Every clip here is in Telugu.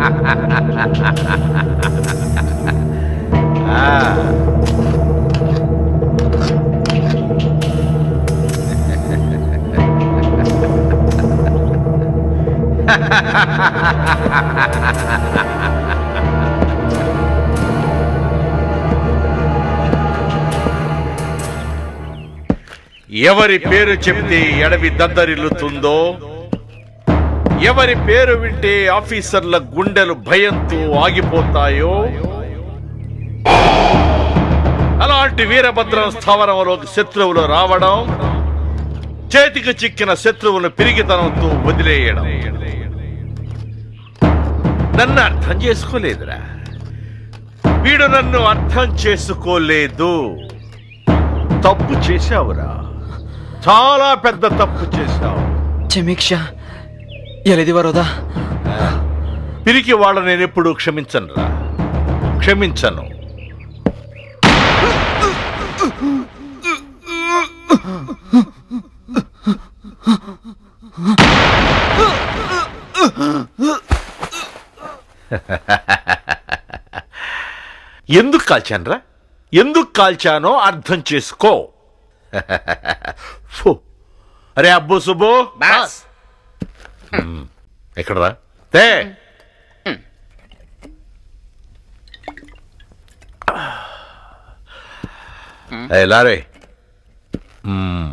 ఎవరి పేరు చెప్తే ఎడవి దద్దరిల్లుతుందో ఎవరి పేరు వింటే ఆఫీసర్ల గుండెలు భయంతో ఆగిపోతాయో అలాంటి వీరభద్రం స్థావరంలోకి శత్రువులు రావడం చేతికి చిక్కిన శత్రువులను పిరిగితనంతో వదిలేయడం నన్ను అర్థం చేసుకోలేదురా వీడు నన్ను అర్థం చేసుకోలేదు తప్పు చేశావురా చాలా పెద్ద తప్పు చేశావు క్షమిక్ష ఎలిది వరోదా పిరికి వాళ్ళ నేను ఎప్పుడు క్షమించను రా క్షమించను ఎందుకు కాల్చానురా ఎందుకు కాల్చానో అర్థం చేసుకో ఫు. అరే అబ్బు సుబ్బు బాస్ ఎక్కడరా తే ఏ లారే మ్మ్.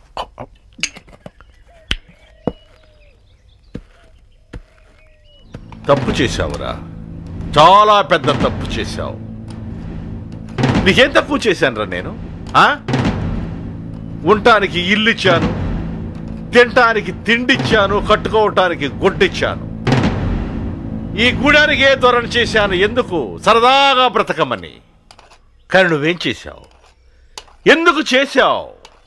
తప్పు చేశావురా చాలా పెద్ద తప్పు చేశావు నీకేం తక్కువ చేశానురా నేను ఆ ఉండటానికి ఇల్లు ఇచ్చాను తినటానికి తిండిచ్చాను కట్టుకోవటానికి గుడ్డిచ్చాను ఈ గూడానికి ఏ ధోరణ చేశాను ఎందుకు సరదాగా బ్రతకమని కానీ నువ్వేం చేశావు ఎందుకు చేశావు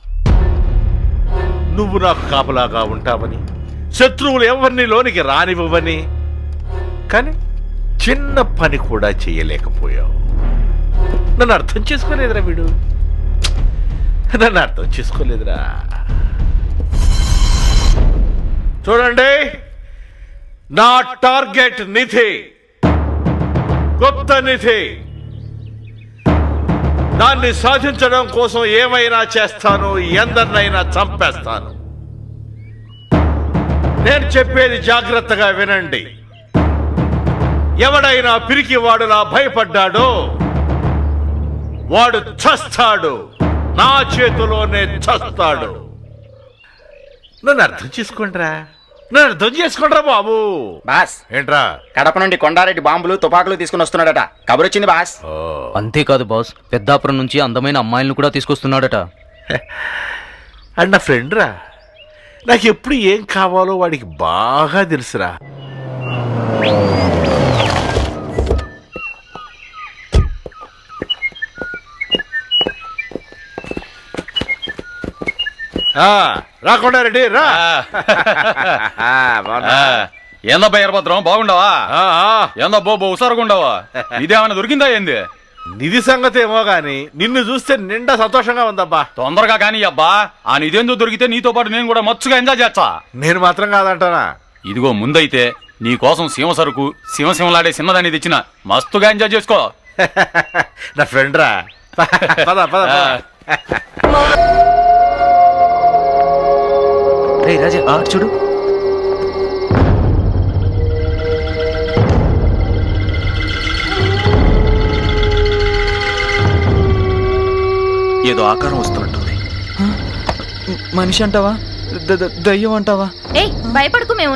నువ్వు నాకు కాపలాగా ఉంటావని శత్రువులు ఎవరిని లోనికి రానివ్వవని కానీ చిన్న పని కూడా చేయలేకపోయావు నన్ను అర్థం చేసుకోలేదురా వీడు నన్ను అర్థం చేసుకోలేదురా చూడండి నా టార్గెట్ నిధి కొత్త నిధి దాన్ని సాధించడం కోసం ఏమైనా చేస్తాను ఎందరినైనా చంపేస్తాను నేను చెప్పేది జాగ్రత్తగా వినండి ఎవడైనా పిరికి వాడులా భయపడ్డాడో వాడు చస్తాడు నా చేతిలోనే చస్తాడు నన్ను అర్థం చేసుకుంటారా నన్ను అర్థం చేసుకుంటారా బాబు బాస్ ఏంట్రా కడప నుండి కొండారెడ్డి బాంబులు తుపాకులు తీసుకుని వస్తున్నాడట కబురొచ్చింది బాస్ ఓ, అంతేకాదు బాస్ పెద్దాపురం నుంచి అందమైన అమ్మాయిలను కూడా తీసుకొస్తున్నాడట అండ్ నా ఫ్రెండ్ రా నాకు ఎప్పుడు ఏం కావాలో వాడికి బాగా తెలుసురా ఆ, రాకుండా రెడ్డి రా బాగున్నా? ఏందబ్బా ఎర్రభద్రం బాగుండవా ఆ, ఆ. ఏందబ్బో బో ఉసారుగుండవా ఇదేమన్నా దొరికిందా ఏంది నిధి సంగతి ఏమో గాని నిన్ను చూస్తే నిండా సంతోషంగా ఉందబ్బా తొందరగా కానీ అబ్బా ఆ నిధేందో దొరికితే నీతో పాటు నేను కూడా మచ్చుగా ఎంజాయ్ చేస్తా నేను మాత్రం కాదంటానా ఇదిగో ముందైతే నీ కోసం సీమ సరుకు సీమ సీమలాడే చిన్నదాన్ని తెచ్చిన మస్తుగా ఎంజాయ్ చేసుకో నా ఫ్రెండ్ రా పద పద పద. రే రాజా అటు చూడు ఏదో ఆకారం వస్తున్నట్టుంది మనిషి అంటావా ద- ద- దయ్యం అంటావా ఏయ్ భయపడకు మేము